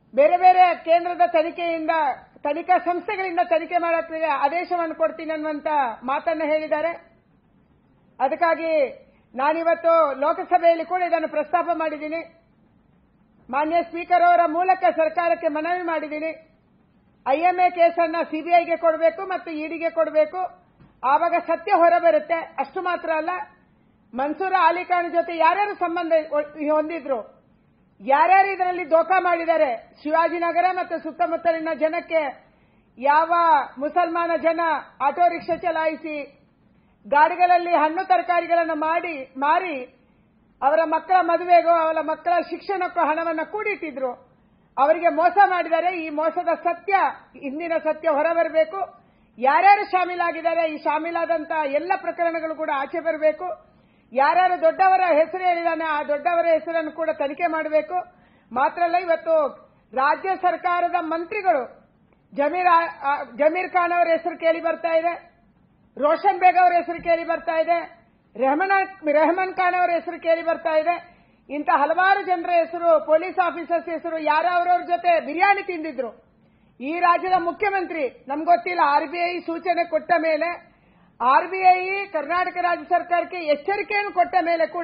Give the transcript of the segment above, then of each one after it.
ಬೇರೆ ಬೇರೆ ಕೇಂದ್ರದ ತನಿಖೆಯಿಂದ ತನಿಖಾ ಸಂಸ್ಥೆಗಳಿಂದ ತನಿಖೆ ಮಾಡಕ್ಕೆ ಆದೇಶವನ್ನು ಕೊಡ್ತೀನಿ ಅನ್ನುವಂತ ಮಾತನ್ನು ಹೇಳಿದ್ದಾರೆ ಅದಕ್ಕಾಗಿ ನಾನಿವತ್ತು ಲೋಕಸಭೆಯಲ್ಲಿ ಕೂಡ ಇದನ್ನು ಪ್ರಸ್ತಾಪ ಮಾಡಿದ್ದೀನಿ ಮಾನ್ಯ ಸ್ಪೀಕರ್ ಅವರ ಮೂಲಕ ಸರ್ಕಾರಕ್ಕೆ ಮನವಿ ಮಾಡಿದ್ದೀನಿ ಐಎಂಎ ಕೇಸನ್ನ ಸಿಬಿಐಗೆ ಕೊಡಬೇಕು ಮತ್ತು ಇಡಿಗೆ ಕೊಡಬೇಕು ಆವಾಗ ಸತ್ಯ ಹೊರಬರುತ್ತೆ ಅಷ್ಟು ಮಾತ್ರ ಅಲ್ಲ ಮನ್ಸೂರ ಅಲಿಖಾನ್ ಜೊತೆ ಯಾರ್ಯಾರು ಸಂಬಂಧ ಹೊಂದಿದ್ರು ಯಾರ್ಯಾರು ಇದರಲ್ಲಿ ದೋಖಾ ಮಾಡಿದ್ದಾರೆ ಶಿವಾಜಿನಗರ ಮತ್ತು ಸುತ್ತಮುತ್ತಲಿನ ಜನಕ್ಕೆ ಯಾವ ಮುಸಲ್ಮಾನ ಜನ ಆಟೋ ರಿಕ್ಷಾ ಚಲಾಯಿಸಿ ಗಾಡಿಗಳಲ್ಲಿ ಹಣ್ಣು ತರಕಾರಿಗಳನ್ನು ಮಾಡಿ ಮಾರಿ ಅವರ ಮಕ್ಕಳ ಮದುವೆಗೋ ಅವರ ಮಕ್ಕಳ ಶಿಕ್ಷಣಕ್ಕೂ ಹಣವನ್ನು ಕೂಡಿಟ್ಟಿದ್ರು ಅವರಿಗೆ ಮೋಸ ಮಾಡಿದ್ದಾರೆ ಈ ಮೋಸದ ಸತ್ಯ ಇಂದಿನ ಸತ್ಯ ಹೊರಬರಬೇಕು ಯಾರ್ಯಾರು ಶಾಮೀಲಾಗಿದ್ದಾರೆ ಈ ಶಾಮೀಲಾದಂತ ಎಲ್ಲ ಪ್ರಕರಣಗಳು ಕೂಡ ಆಚೆ ಬರಬೇಕು ಯಾರ್ಯಾರು ದೊಡ್ಡವರ ಹೆಸರು ಹೇಳಿದಾನೆ ಆ ದೊಡ್ಡವರ ಹೆಸರನ್ನು ಕೂಡ ತನಿಖೆ ಮಾಡಬೇಕು ಮಾತ್ರ ಅಲ್ಲ ಇವತ್ತು ರಾಜ್ಯ ಸರ್ಕಾರದ ಮಂತ್ರಿಗಳು ಜಮೀರ್ ಜಮೀರ್ ಖಾನ್ ಅವರ ಹೆಸರು ಕೇಳಿ ಬರ್ತಾ ಇದೆ ರೋಷನ್ ಬೇಗ್ ಅವರ ಹೆಸರು ಕೇಳಿ ಬರ್ತಾ ಇದೆ ರೆಹಮಾನ್ ರೆಹಮಾನ್ ಖಾನ್ ಅವರ ಹೆಸರು ಕೇಳಿ ಬರ್ತಾ ಇದೆ ಇಂಥ ಹಲವಾರು ಜನರ ಹೆಸರು ಪೊಲೀಸ್ ಆಫೀಸರ್ಸ್ ಹೆಸರು ಯಾರವರವ್ರ ಜೊತೆ ಬಿರಿಯಾನಿ ತಿಂದಿದ್ರು ಈ ರಾಜ್ಯದ ಮುಖ್ಯಮಂತ್ರಿ ನಮ್ಗೆ ಗೊತ್ತಿಲ್ಲ ಆರ್ಬಿಐ ಸೂಚನೆ ಕೊಟ್ಟ ಮೇಲೆ ಆರ್ಬಿಐ ಕರ್ನಾಟಕ ರಾಜ್ಯ ಸರ್ಕಾರಕ್ಕೆ ಎಚ್ಚರಿಕೆಯನ್ನು ಕೊಟ್ಟ ಮೇಲೆ ಕೂಡ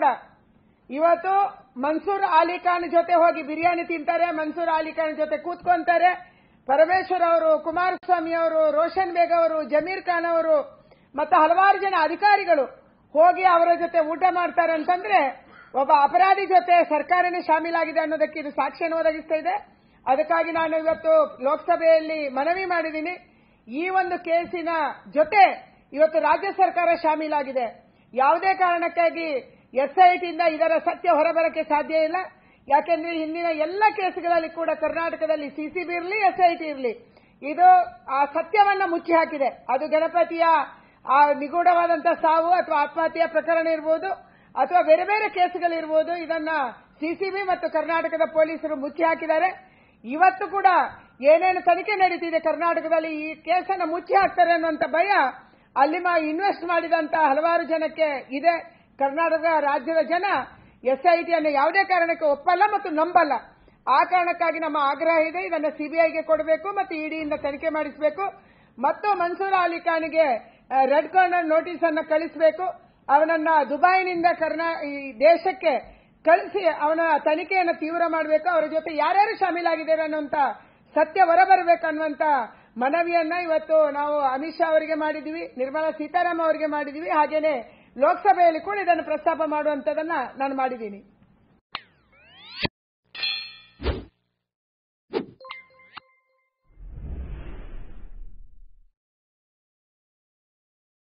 ಇವತ್ತು ಮನ್ಸೂರ್ ಅಲಿ ಖಾನ್ ಜೊತೆ ಹೋಗಿ ಬಿರಿಯಾನಿ ತಿಂತಾರೆ ಮನ್ಸೂರ್ ಅಲಿ ಖಾನ್ ಜೊತೆ ಕೂತ್ಕೊಂತಾರೆ ಪರಮೇಶ್ವರ್ ಅವರು ಕುಮಾರಸ್ವಾಮಿ ಅವರು ರೋಷನ್ ಬೇಗ್ ಅವರು ಜಮೀರ್ ಖಾನ್ ಅವರು ಮತ್ತು ಹಲವಾರು ಜನ ಅಧಿಕಾರಿಗಳು ಹೋಗಿ ಅವರ ಜೊತೆ ಊಟ ಮಾಡ್ತಾರೆ ಅಂತಂದ್ರೆ ಒಬ್ಬ ಅಪರಾಧಿ ಜೊತೆ ಸರ್ಕಾರನೇ ಶಾಮೀಲಾಗಿದೆ ಅನ್ನೋದಕ್ಕೆ ಇದು ಸಾಕ್ಷ್ಯವನ್ನು ಒದಗಿಸ್ತಾ ಇದೆ ಅದಕ್ಕಾಗಿ ನಾನು ಇವತ್ತು ಲೋಕಸಭೆಯಲ್ಲಿ ಮನವಿ ಮಾಡಿದ್ದೀನಿ ಈ ಒಂದು ಕೇಸಿನ ಜೊತೆ ಇವತ್ತು ರಾಜ್ಯ ಸರ್ಕಾರ ಶಾಮೀಲಾಗಿದೆ ಯಾವುದೇ ಕಾರಣಕ್ಕಾಗಿ ಎಸ್ಐಟಿಯಿಂದ ಇದರ ಸತ್ಯ ಹೊರಬರಕ್ಕೆ ಸಾಧ್ಯ ಇಲ್ಲ ಯಾಕೆಂದ್ರೆ ಹಿಂದಿನ ಎಲ್ಲ ಕೇಸುಗಳಲ್ಲಿ ಕೂಡ ಕರ್ನಾಟಕದಲ್ಲಿ ಸಿಸಿಬಿ ಇರಲಿ ಎಸ್ಐಟಿ ಇರಲಿ ಇದು ಆ ಸತ್ಯವನ್ನ ಮುಚ್ಚಿ ಹಾಕಿದೆ ಅದು ಗಣಪತಿಯ ಆ ನಿಗೂಢವಾದಂತಹ ಸಾವು ಅಥವಾ ಆತ್ಮಹತ್ಯೆಯ ಪ್ರಕರಣ ಇರಬಹುದು ಅಥವಾ ಬೇರೆ ಬೇರೆ ಕೇಸುಗಳಿರ್ಬೋದು ಇದನ್ನ ಸಿಸಿಬಿ ಮತ್ತು ಕರ್ನಾಟಕದ ಪೊಲೀಸರು ಮುಚ್ಚಿ ಹಾಕಿದ್ದಾರೆ ಇವತ್ತು ಕೂಡ ಏನೇನು ತನಿಖೆ ನಡೀತಿದೆ ಕರ್ನಾಟಕದಲ್ಲಿ ಈ ಕೇಸನ್ನು ಮುಚ್ಚಿ ಹಾಕ್ತಾರೆ ಅನ್ನುವಂತ ಭಯ ಅಲ್ಲಿ ಇನ್ವೆಸ್ಟ್ ಮಾಡಿದಂತ ಹಲವಾರು ಜನಕ್ಕೆ ಇದೆ ಕರ್ನಾಟಕ ರಾಜ್ಯದ ಜನ ಎಸ್ಐಟಿಯನ್ನು ಯಾವುದೇ ಕಾರಣಕ್ಕೆ ಒಪ್ಪಲ್ಲ ಮತ್ತು ನಂಬಲ್ಲ ಆ ಕಾರಣಕ್ಕಾಗಿ ನಮ್ಮ ಆಗ್ರಹ ಇದೆ ಇದನ್ನು ಸಿಬಿಐಗೆ ಕೊಡಬೇಕು ಮತ್ತು ಇಡಿಯಿಂದ ತನಿಖೆ ಮಾಡಿಸಬೇಕು ಮತ್ತು ಮನ್ಸೂರ್ ಅಲಿ ಖಾನ್ಗೆ ರೆಡ್ ಕಾರ್ನರ್ ನೋಟಿಸ್ ಅನ್ನು ಕಳಿಸಬೇಕು ಅವನನ್ನ ದುಬೈನಿಂದ ಕರ್ನಾ ಈ ದೇಶಕ್ಕೆ ಕಳಿಸಿ ಅವನ ತನಿಖೆಯನ್ನು ತೀವ್ರ ಮಾಡಬೇಕು ಅವರ ಜೊತೆ ಯಾರ್ಯಾರು ಶಾಮೀಲಾಗಿದ್ದಾರೆ ಅನ್ನುವಂತ ಸತ್ಯ ಹೊರಬರಬೇಕು ಅನ್ನುವಂತ ಮನವಿಯನ್ನ ಇವತ್ತು ನಾವು ಅಮಿತ್ ಶಾ ಅವರಿಗೆ ಮಾಡಿದ್ವಿ ನಿರ್ಮಲಾ ಸೀತಾರಾಮನ್ ಅವರಿಗೆ ಮಾಡಿದ್ವಿ ಹಾಗೇನೆ ಲೋಕಸಭೆಯಲ್ಲಿ ಕೂಡ ಇದನ್ನು ಪ್ರಸ್ತಾಪ ಮಾಡುವಂತದನ್ನ ನಾನು ಮಾಡಿದ್ದೀನಿ